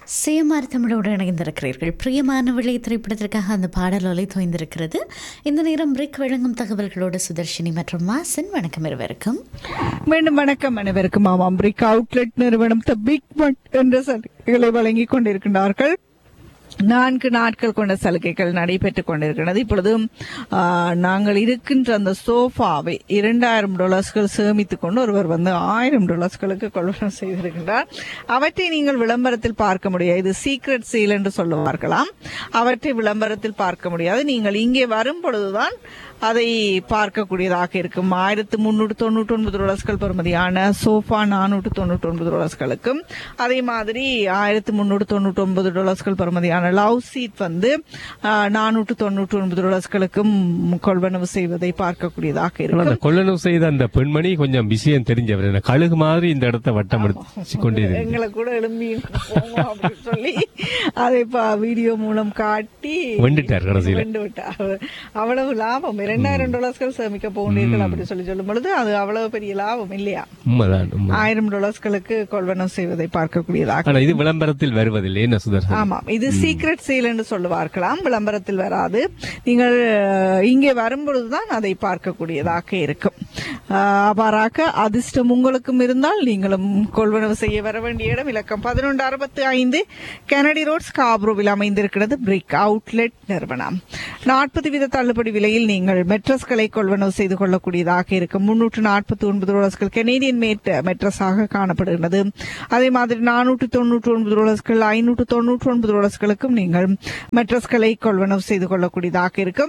சேமார் தமிழோடு இணைந்திருக்கிறீர்கள் பிரியமானவளை திரைப்படத்திற்காக அந்த பாடல் ஒலை தோய்ந்திருக்கிறது இந்த நேரம் பிரிக் வழங்கும் தகவல்களோடு சுதர்ஷினி மற்றும் மாசன் வணக்கம் இருவருக்கும் மீண்டும் வணக்கம் அனைவருக்கும் ஆமாம் பிரிக் அவுட்லெட் நிறுவனம் த பிக் ஒன் என்ற சலுகைகளை வழங்கிக் கொண்டிருக்கின்றார்கள் நான்கு நாட்கள் கொண்ட சலுகைகள் நடைபெற்றுக் கொண்டிருக்கிறது இப்பொழுது ஆ, நாங்கள் இருக்கின்ற அந்த சோஃபாவை இரண்டாயிரம் டாலர்ஸ்கள் சேமித்துக் கொண்டு ஒருவர் வந்து ஆயிரம் டாலர்ஸ்களுக்கு கொள்வனம் செய்திருக்கின்றார் அவற்றை நீங்கள் விளம்பரத்தில் பார்க்க முடியாது இது சீக்ரெட் சீல் என்று சொல்லுவார்களாம் அவற்றை விளம்பரத்தில் பார்க்க முடியாது நீங்கள் இங்கே வரும் பொழுதுதான் அதை பார்க்கக்கூடியதாக இருக்கும் ஆயிரத்து முன்னூற்று தொண்ணூற்றி ஒன்பது டாலர்ஸ்கள் பெறுமதியான சோஃபா நானூற்று தொண்ணூற்றி ஒன்பது டாலர்ஸ்களுக்கும் அதே மாதிரி ஆயிரத்து முன்னூற்று தொண்ணூற்றி ஒன்பது டாலர்ஸ்கள் பெறுமதியான லவ் சீட் வந்து நானூற்று தொண்ணூற்றி ஒன்பது டாலர்ஸ்களுக்கும் கொள்வனவு செய்வதை பார்க்கக்கூடியதாக ஆனா இருக்கும் அந்த கொள்ளளவு செய்த அந்த பெண்மணி கொஞ்சம் விஷயம் தெரிஞ்சவர் என்ன கழுகு மாதிரி இந்த இடத்த வட்டம் எடுத்து கொண்டே இருக்கு எங்களை கூட எழும்பி போவோம் அப்படின்னு சொல்லி அதை இப்ப வீடியோ மூலம் காட்டி வெண்டுட்டார் கடைசியில. வெண்டு விட்டார் அவ்வளவு லாபம் இரண்டாயிரம் டாலர்ஸ்கள் சேமிக்க போகிறீர்கள் அப்படி சொல்லி சொல்லும் பொழுது அது அவ்வளவு பெரிய லாபம் இல்லையா உண்மைதான் உண்மை ஆயிரம் டாலர்ஸ்களுக்கு கொள்வனம் செய்வதை பார்க்கக்கூடியதாக ஆனா இது விளம்பரத்தில் வருவதில்லை என்ன சுதர்சன் ஆமாம் இது சீக்ரெட் சேல் என்று சொல்லுவார்களாம் விளம்பரத்தில் வராது நீங்கள் அஹ், இங்கே வரும்பொழுதுதான் அதை பார்க்கக்கூடியதாக இருக்கும் அஹ், அவ்வாறாக அதிர்ஷ்டம் உங்களுக்கும் இருந்தால் நீங்களும் கொள்வனவு செய்ய வர வேண்டிய இடம் இலக்கம் பதினொன்று அறுபத்தி ஐந்து கெனடி ரோட் ஸ்காப்ரோவில் அமைந்திருக்கிறது பிரிக் அவுட்லெட் நிறுவனம் நாற்பது வீத தள்ளுபடி விலையில் நீங்கள் மெட்ரஸ்களை கொள்வனவு செய்து கொள்ளக்கூடியதாக இருக்கும் முன்னூற்று நாற்பத்தி ஒன்பது ரோலஸ்கள் கெனேடியன் மேட் மெட்ரஸாக காணப்படுகிறது அதே மாதிரி நானூற்று தொண்ணூற்று ஒன்பது ரோலஸ்கள் ஐநூற்று தொண்ணூற்று ஒன்பது ரோலஸ்களுக்கும் நீங்கள் மெட்ரஸ்களை கொள்வனவு செய்து கொள்ளக்கூடியதாக இருக்கும்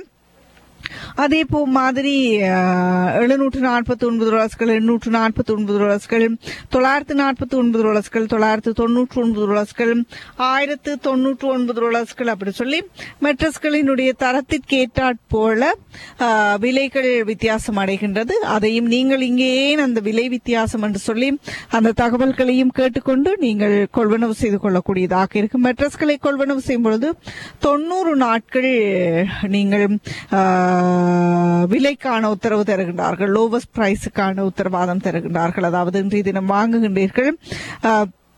அதே போ மாதிரி எழுநூற்று நாற்பத்தி ஒன்பது ரோலஸ்கள் எண்ணூற்று நாற்பத்தி ஒன்பது ரோலஸ்கள் தொள்ளாயிரத்து நாற்பத்தி ஒன்பது ரோலஸ்கள் தொள்ளாயிரத்து தொண்ணூற்று ஒன்பது ரோலஸ்கள் ஆயிரத்து தொண்ணூற்று ஒன்பது ரோலஸ்கள் அப்படி சொல்லி மெட்ரஸ்களினுடைய தரத்திற்கு ஏற்றாற் போல ஆ, விலைகள் வித்தியாசம் அடைகின்றது அதையும் நீங்கள் இங்கே ஏன் அந்த விலை வித்தியாசம் என்று சொல்லி அந்த தகவல்களையும் கேட்டுக்கொண்டு நீங்கள் கொள்வனவு செய்து கொள்ளக்கூடியதாக இருக்கும் மெட்ரஸ்களை கொள்வனவு செய்யும் பொழுது தொண்ணூறு நாட்கள் நீங்கள் ஆ, விலைக்கான உத்தரவு தருகின்றார்கள் லோவஸ்ட் பிரைஸுக்கான உத்தரவாதம் தருகின்றார்கள் அதாவது இன்றைய தினம் வாங்குகின்றீர்கள் ஆ,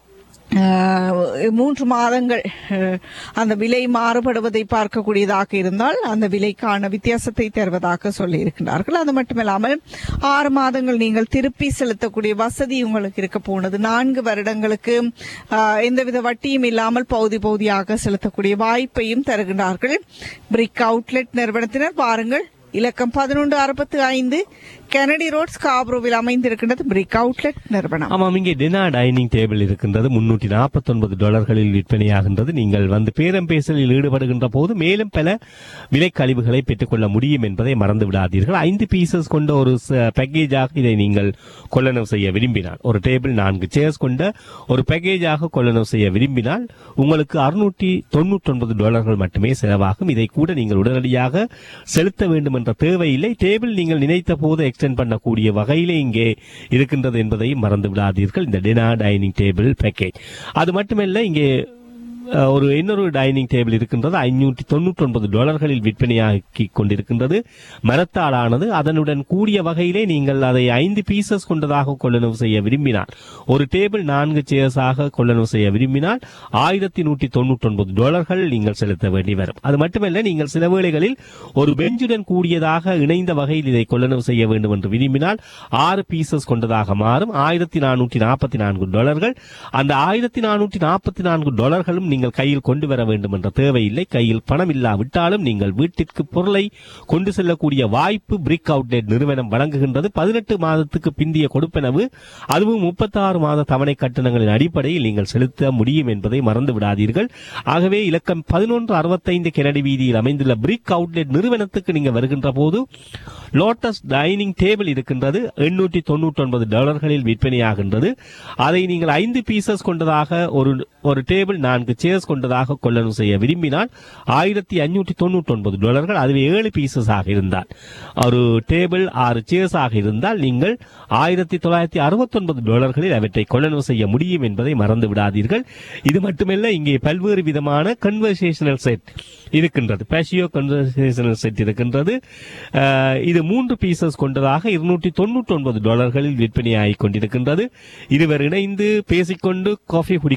ஆஹ் மூன்று மாதங்கள் அஹ், அந்த விலை மாறுபடுவதை பார்க்கக்கூடியதாக இருந்தால் அந்த விலைக்கான வித்தியாசத்தை தருவதாக சொல்லி இருக்கின்றார்கள் அது மட்டுமில்லாமல் ஆறு மாதங்கள் நீங்கள் திருப்பி செலுத்தக்கூடிய வசதி உங்களுக்கு இருக்க போனது நான்கு வருடங்களுக்கு ஆஹ், எந்தவித வட்டியும் இல்லாமல் பகுதி பகுதியாக செலுத்தக்கூடிய வாய்ப்பையும் தருகின்றார்கள் பிரிக் அவுட்லெட் நிறுவனத்தினர் பாருங்கள் இலக்கம் பதினொன்று அறுபத்தி ஐந்து கெனடி ரோட் ஸ்காப்ரோவில் அமைந்திருக்கின்றது பிரிக் அவுட்லெட் நிறுவனம் ஆமாம் இங்கே டினா டைனிங் டேபிள் இருக்கின்றது முன்னூற்றி நாற்பத்தி ஒன்பது டாலர்களில் விற்பனையாகின்றது நீங்கள் வந்து பேரம் பேசலில் ஈடுபடுகின்ற போது மேலும் பல விலை கழிவுகளை பெற்றுக்கொள்ள முடியும் என்பதை மறந்து விடாதீர்கள் ஐந்து பீசஸ் கொண்ட ஒரு பேக்கேஜாக இதை நீங்கள் கொள்ளனவு செய்ய விரும்பினால் ஒரு டேபிள் நான்கு சேர்ஸ் கொண்ட ஒரு பேக்கேஜாக கொள்ளனவு செய்ய விரும்பினால் உங்களுக்கு அறுநூற்றி தொண்ணூற்றி ஒன்பது டாலர்கள் மட்டுமே செலவாகும் இதை கூட நீங்கள் உடனடியாக செலுத்த வேண்டும் என்ற தேவையில்லை டேபிள் நீங்கள் நினைத்த போது எக்ஸ்டெண்ட் பண்ணக்கூடிய வகையிலே இங்கே இருக்கின்றது என்பதையும் மறந்து விடாதீர்கள் இந்த டினா டைனிங் டேபிள் பேக்கேஜ் அது மட்டுமல்ல இங்கே அஹ், ஒரு இன்னொரு டைனிங் டேபிள் இருக்கின்றது ஐநூற்றி தொண்ணூற்றி ஒன்பது டாலர்களில் விற்பனையாக்கி கொண்டிருக்கின்றது மரத்தாலானது அதனுடன் கூடிய வகையிலே நீங்கள் அதை ஐந்து பீசஸ் கொண்டதாக கொள்ளனவு செய்ய விரும்பினால் ஒரு டேபிள் நான்கு சேர்ஸாக கொள்ளனவு செய்ய விரும்பினால் ஆயிரத்தி நூற்றி தொண்ணூற்றி ஒன்பது டாலர்கள் நீங்கள் செலுத்த வேண்டி வரும் அது மட்டுமல்ல நீங்கள் சில வேளைகளில் ஒரு பெஞ்சுடன் கூடியதாக இணைந்த வகையில் இதை கொள்ளனவு செய்ய வேண்டும் என்று விரும்பினால் ஆறு பீசஸ் கொண்டதாக மாறும் ஆயிரத்தி நானூற்றி நாற்பத்தி நான்கு டாலர்கள் அந்த ஆயிரத்தி நானூற்றி நாற்பத்தி நான்கு டாலர்களும் நீங்கள் கையில் கொண்டு வர வேண்டும் என்ற தேவையில்லை கையில் பணம் இல்லாவிட்டாலும் நீங்கள் வீட்டிற்கு பொருளை கொண்டு செல்லக்கூடிய வாய்ப்பு பிரிக் அவுட்லெட் நிறுவனம் வழங்குகின்றது பதினெட்டு மாதத்துக்கு பிந்திய கொடுப்பனவு அதுவும் முப்பத்தாறு மாத தவணை கட்டணங்களின் அடிப்படையில் நீங்கள் செலுத்த முடியும் என்பதை மறந்து விடாதீர்கள் ஆகவே இலக்கம் பதினொன்று அறுபத்தைந்து கெனடி வீதியில் அமைந்துள்ள பிரிக் அவுட்லெட் நிறுவனத்துக்கு நீங்க வருகின்ற போது லோட்டஸ் டைனிங் டேபிள் இருக்கின்றது எண்ணூற்றி தொண்ணூற்றி ஒன்பது டாலர்களில் விற்பனையாகின்றது அதை நீங்கள் ஐந்து பீசஸ் கொண்டதாக ஒரு ஒரு டேபிள் நான்கு சேர்ஸ் கொண்டதாக கொள்ளணும் செய்ய விரும்பினால் ஆயிரத்தி அஞ்சூற்றி தொண்ணூற்றி ஒன்பது டாலர்கள் அதுவே ஏழு பீசஸ் ஆக இருந்தால் ஒரு டேபிள் ஆறு சேர்ஸ் ஆக இருந்தால் நீங்கள் ஆயிரத்தி தொள்ளாயிரத்தி அறுபத்தி ஒன்பது டாலர்களில் அவற்றை கொள்ளணும் செய்ய முடியும் என்பதை மறந்து விடாதீர்கள் இது மட்டுமல்ல இங்கே பல்வேறு விதமான கன்வர்சேஷனல் செட் இருக்கின்றது பேஷியோ கன்வர்சேஷனல் செட் இருக்கின்றது அஹ், இது மூன்று பீசஸ் கொண்டதாக இருநூற்றி தொண்ணூற்றி ஒன்பது டாலர்களில் விற்பனையாகிக் கொண்டிருக்கின்றது இருவர் இணைந்து பேசிக்கொண்டு காஃபி குடிக்கக்கூடிய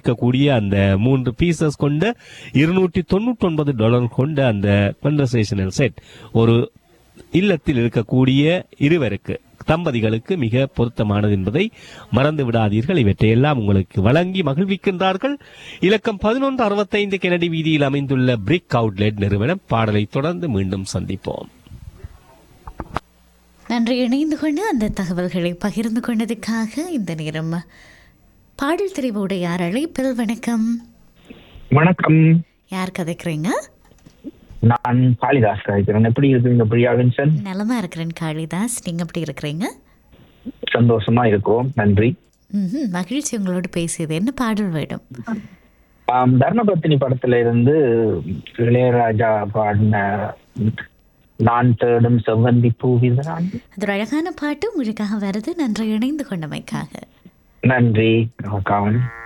அந்த மூன்று பீசஸ் கொண்ட இருநூற்றி தொண்ணூற்றி ஒன்பது டாலர் கொண்ட அந்த கன்வர்சேஷனல் செட் ஒரு இல்லத்தில் இருக்கக்கூடிய இருவருக்கு தம்பதிகளுக்கு மிக பொருத்தமானது என்பதை மறந்து விடாதீர்கள் இவற்றையெல்லாம் உங்களுக்கு வழங்கி மகிழ்விக்கின்றார்கள் இலக்கம் பதினொன்று அறுபத்தைந்து கெனடி வீதியில் அமைந்துள்ள பிரிக் அவுட்லெட் நிறுவனம் பாடலை தொடர்ந்து மீண்டும் சந்திப்போம் நன்றி இணைந்து கொண்டு அந்த தகவல்களை பகிர்ந்து கொண்டதுக்காக இந்த நேரம் பாடல் தெரிவோட யார் அழைப்பில் வணக்கம் வணக்கம் யார் கதைக்கிறீங்க நான் காளிதாஸ் கழிக்கிறேன் எப்படி இருக்கீங்க பிரியா வின்சன் நலமா இருக்கிறேன் காளிதாஸ் நீங்க எப்படி இருக்கிறீங்க சந்தோஷமா இருக்கிறோம் நன்றி ம்ஹும், மகிழ்ச்சி உங்களோட பேசியது என்ன பாடல் வேணும் ஆம், தர்மபத்தினி படத்துல இருந்து இளையராஜா பாடின நான் தேடும் செவ்வந்தி பூவிதான் அது ஒரு அழகான பாட்டு உங்களுக்காக வருது நன்றி இணைந்து கொண்டமைக்காக நன்றி காவன்